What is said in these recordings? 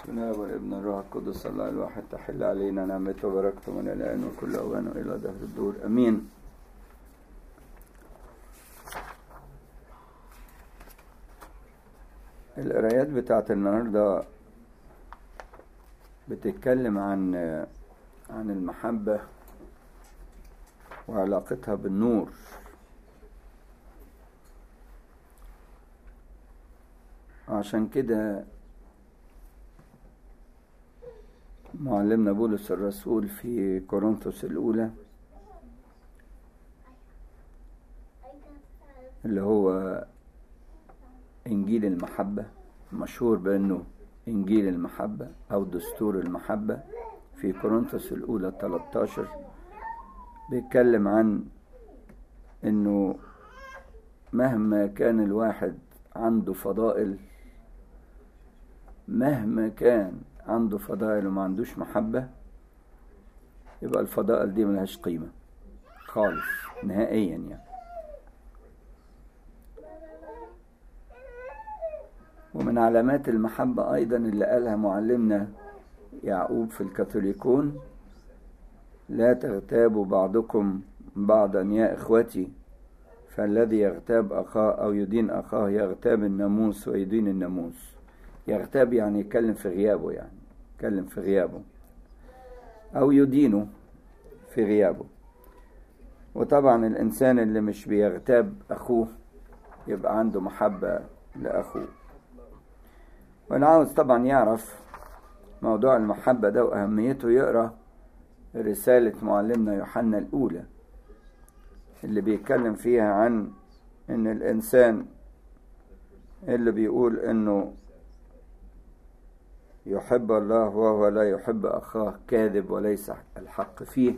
بسم الله والابن الروح القدس الله الواحد تحل علينا نعمته وبركته من الآن وكل أوان إلى دهر الدور أمين القرايات بتاعت النهاردة بتتكلم عن عن المحبة وعلاقتها بالنور عشان كده معلمنا بولس الرسول في كورنثوس الأولى اللي هو إنجيل المحبة مشهور بأنه إنجيل المحبة أو دستور المحبة في كورنثوس الأولى 13 بيتكلم عن إنه مهما كان الواحد عنده فضائل مهما كان عنده فضائل وما عندوش محبة يبقى الفضائل دي ملهاش قيمة خالص نهائيا يعني ومن علامات المحبة أيضا اللي قالها معلمنا يعقوب في الكاثوليكون لا تغتابوا بعضكم بعضا يا إخوتي فالذي يغتاب أخاه أو يدين أخاه يغتاب الناموس ويدين الناموس يغتاب يعني يتكلم في غيابه يعني يتكلم في غيابه أو يدينه في غيابه وطبعا الإنسان اللي مش بيغتاب أخوه يبقى عنده محبة لأخوه وأنا عاوز طبعا يعرف موضوع المحبة ده وأهميته يقرأ رسالة معلمنا يوحنا الأولى اللي بيتكلم فيها عن إن الإنسان اللي بيقول إنه يحب الله وهو لا يحب أخاه كاذب وليس الحق فيه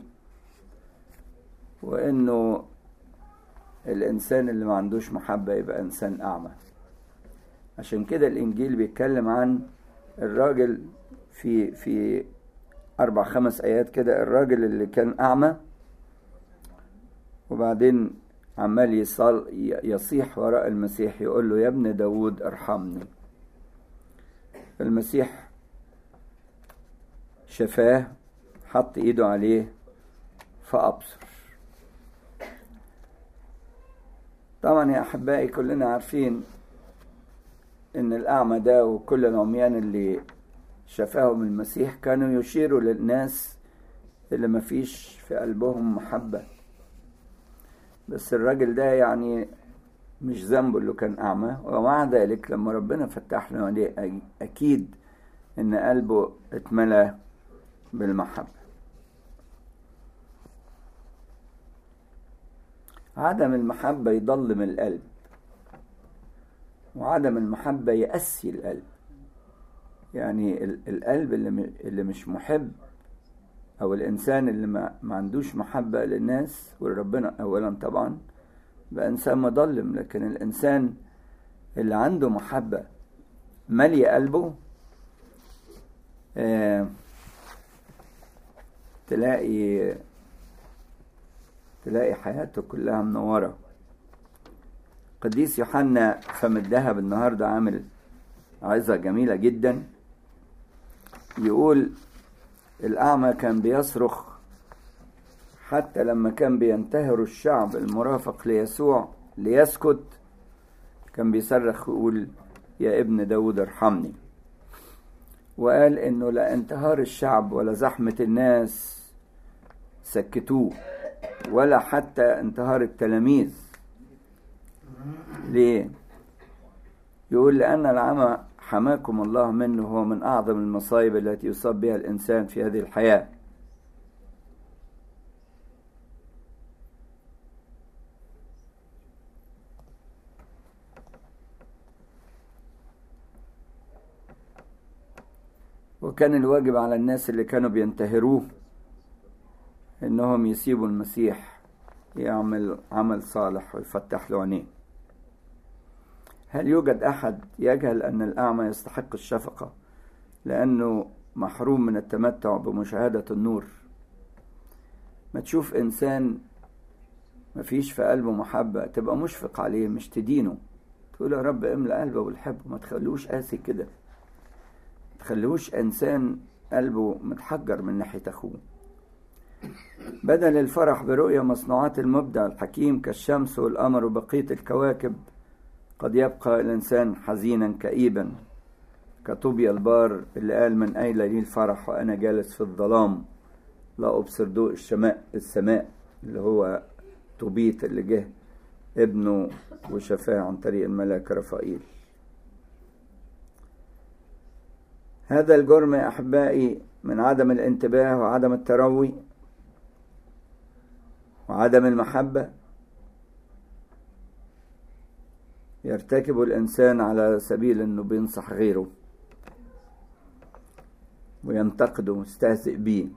وإنه الإنسان اللي ما عندوش محبة يبقى إنسان أعمى عشان كده الإنجيل بيتكلم عن الراجل في في أربع خمس آيات كده الراجل اللي كان أعمى وبعدين عمال يصل يصيح وراء المسيح يقول له يا ابن داود ارحمني المسيح شفاه حط ايده عليه فأبصر طبعا يا أحبائي كلنا عارفين إن الأعمى ده وكل العميان اللي شفاهم المسيح كانوا يشيروا للناس اللي مفيش في قلبهم محبة بس الراجل ده يعني مش ذنبه اللي كان أعمى ومع ذلك لما ربنا فتح له عليه أكيد إن قلبه اتملى بالمحبة عدم المحبة يضلم القلب وعدم المحبة يأسي القلب يعني القلب اللي اللي مش محب أو الإنسان اللي ما, ما عندوش محبة للناس ولربنا أولا طبعا بقى إنسان مضلم لكن الإنسان اللي عنده محبة مالية قلبه آه تلاقي تلاقي حياته كلها منورة قديس يوحنا فم الذهب النهاردة عامل عظة جميلة جدا يقول الأعمى كان بيصرخ حتى لما كان بينتهر الشعب المرافق ليسوع ليسكت كان بيصرخ ويقول يا ابن داود ارحمني وقال انه لا انتهار الشعب ولا زحمة الناس سكتوه ولا حتى انتهار التلاميذ ليه يقول لأن العمى حماكم الله منه هو من أعظم المصايب التي يصاب بها الإنسان في هذه الحياة وكان الواجب على الناس اللي كانوا بينتهروه انهم يسيبوا المسيح يعمل عمل صالح ويفتح له عينيه هل يوجد احد يجهل ان الاعمى يستحق الشفقه لانه محروم من التمتع بمشاهده النور ما تشوف انسان مفيش في قلبه محبه تبقى مشفق عليه مش تدينه تقول يا رب املأ قلبه بالحب ما تخلوش قاسي كده تخليهوش إنسان قلبه متحجر من ناحية أخوه بدل الفرح برؤية مصنوعات المبدع الحكيم كالشمس والقمر وبقية الكواكب قد يبقى الإنسان حزينا كئيبا كطوبيا البار اللي قال من أين لي الفرح وأنا جالس في الظلام لا أبصر ضوء الشماء السماء اللي هو توبيت اللي جه ابنه وشفاه عن طريق الملاك رفائيل هذا الجرم يا أحبائي من عدم الانتباه وعدم التروي وعدم المحبة يرتكب الإنسان على سبيل أنه بينصح غيره وينتقده ويستهزئ بيه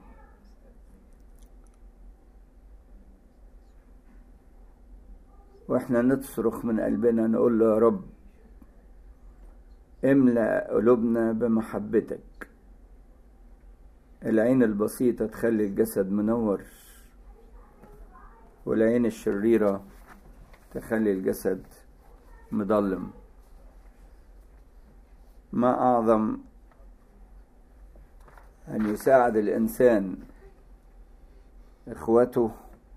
واحنا نتصرخ من قلبنا نقول له يا رب املأ قلوبنا بمحبتك العين البسيطة تخلي الجسد منور والعين الشريرة تخلي الجسد مظلم ما أعظم أن يساعد الإنسان إخوته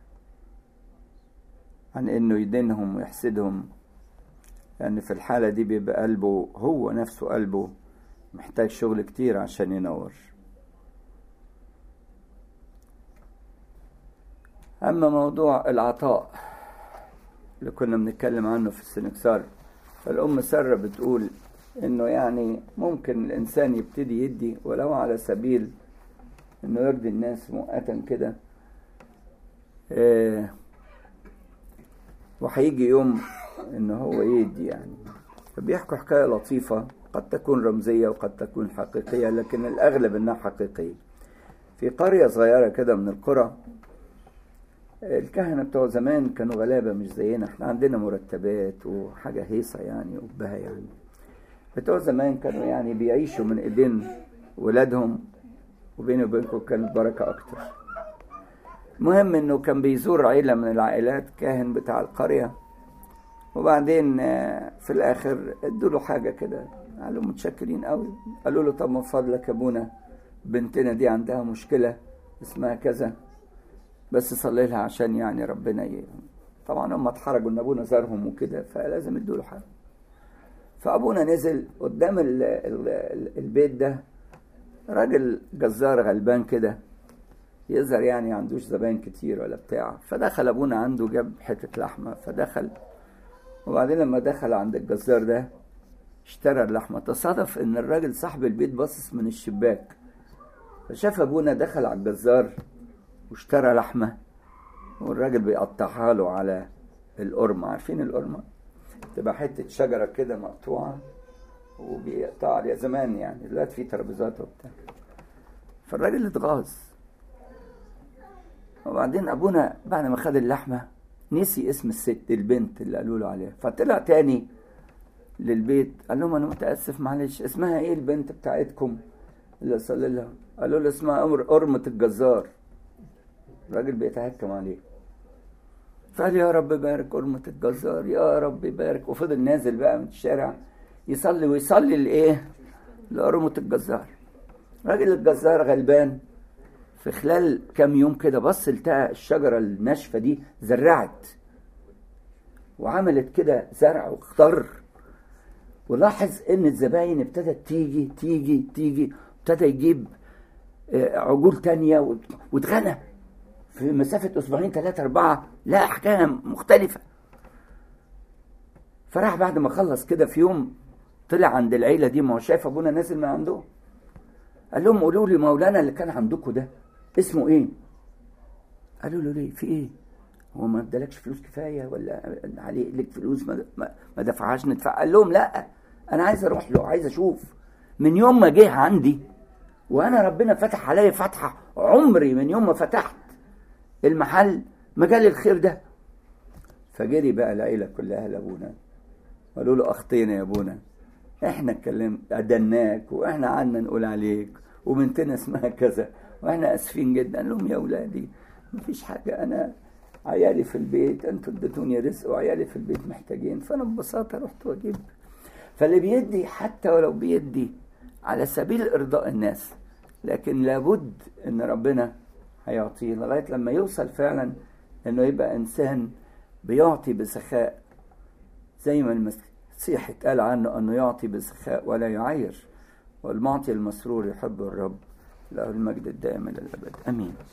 عن إنه يدينهم ويحسدهم لأن في الحالة دي بيبقى قلبه هو نفسه قلبه محتاج شغل كتير عشان ينور أما موضوع العطاء اللي كنا بنتكلم عنه في السنكسار فالأم سارة بتقول إنه يعني ممكن الإنسان يبتدي يدي ولو على سبيل إنه يرضي الناس مؤقتا كده إيه وهيجي يوم إن هو يدي يعني فبيحكوا حكاية لطيفة قد تكون رمزية وقد تكون حقيقية لكن الأغلب إنها حقيقية في قرية صغيرة كده من القرى الكهنة بتوع زمان كانوا غلابة مش زينا احنا عندنا مرتبات وحاجة هيصة يعني وبها يعني بتوع زمان كانوا يعني بيعيشوا من ايدين ولادهم وبيني وبينكم كانت بركة أكتر المهم إنه كان بيزور عيلة من العائلات كاهن بتاع القرية وبعدين في الآخر ادوا له حاجة كده قالوا متشكرين قوي قالوا له طب من فضلك يا أبونا بنتنا دي عندها مشكلة اسمها كذا بس صلي لها عشان يعني ربنا ي... طبعا هم اتحرجوا ان ابونا زارهم وكده فلازم يدوا له حاجه فابونا نزل قدام ال... ال... البيت ده راجل جزار غلبان كده يظهر يعني عندوش زباين كتير ولا بتاع فدخل ابونا عنده جاب حته لحمه فدخل وبعدين لما دخل عند الجزار ده اشترى اللحمه تصادف ان الراجل صاحب البيت باصص من الشباك فشاف ابونا دخل على الجزار واشترى لحمة والراجل بيقطعها له على القرمة عارفين القرمة تبقى حتة شجرة كده مقطوعة وبيقطع عليها زمان يعني دلوقتي في ترابيزات وبتاع فالراجل اتغاظ وبعدين ابونا بعد ما خد اللحمة نسي اسم الست البنت اللي قالوا له عليها فطلع تاني للبيت قال لهم انا متاسف معلش اسمها ايه البنت بتاعتكم اللي صلي لها قالوا له اسمها قرمة الجزار الراجل بيتهكم عليه فقال يا رب بارك قرمة الجزار يا رب بارك وفضل نازل بقى من الشارع يصلي ويصلي لايه لقرمة الجزار راجل الجزار غلبان في خلال كام يوم كده بص لقى الشجرة الناشفة دي زرعت وعملت كده زرع واخضر ولاحظ ان الزباين ابتدت تيجي تيجي تيجي ابتدى يجيب عجول تانية واتغنى في مسافة أسبوعين ثلاثة أربعة لا حكاية مختلفة فراح بعد ما خلص كده في يوم طلع عند العيلة دي ما هو شايف أبونا نازل من عندهم قال لهم قولوا لي مولانا اللي كان عندكم ده اسمه إيه؟ قالوا له ليه؟ في إيه؟ هو ما ادالكش فلوس كفاية ولا عليه لك فلوس ما, ما دفعهاش ندفع قال لهم لا أنا عايز أروح له عايز أشوف من يوم ما جه عندي وأنا ربنا فتح عليا فتحة عمري من يوم ما فتحت المحل مجال الخير ده فجري بقى العيله كلها لابونا قالوا له اخطينا يا ابونا احنا اتكلم ادناك واحنا قعدنا نقول عليك وبنتنا اسمها كذا واحنا اسفين جدا قال لهم يا اولادي مفيش حاجه انا عيالي في البيت انتوا اديتوني رزق وعيالي في البيت محتاجين فانا ببساطه رحت واجيب فاللي بيدي حتى ولو بيدي على سبيل ارضاء الناس لكن لابد ان ربنا هيعطيه لغايه لما يوصل فعلا انه يبقى انسان بيعطي بسخاء زي ما المسيح اتقال عنه انه يعطي بسخاء ولا يعير والمعطي المسرور يحب الرب له المجد الدائم الى الابد امين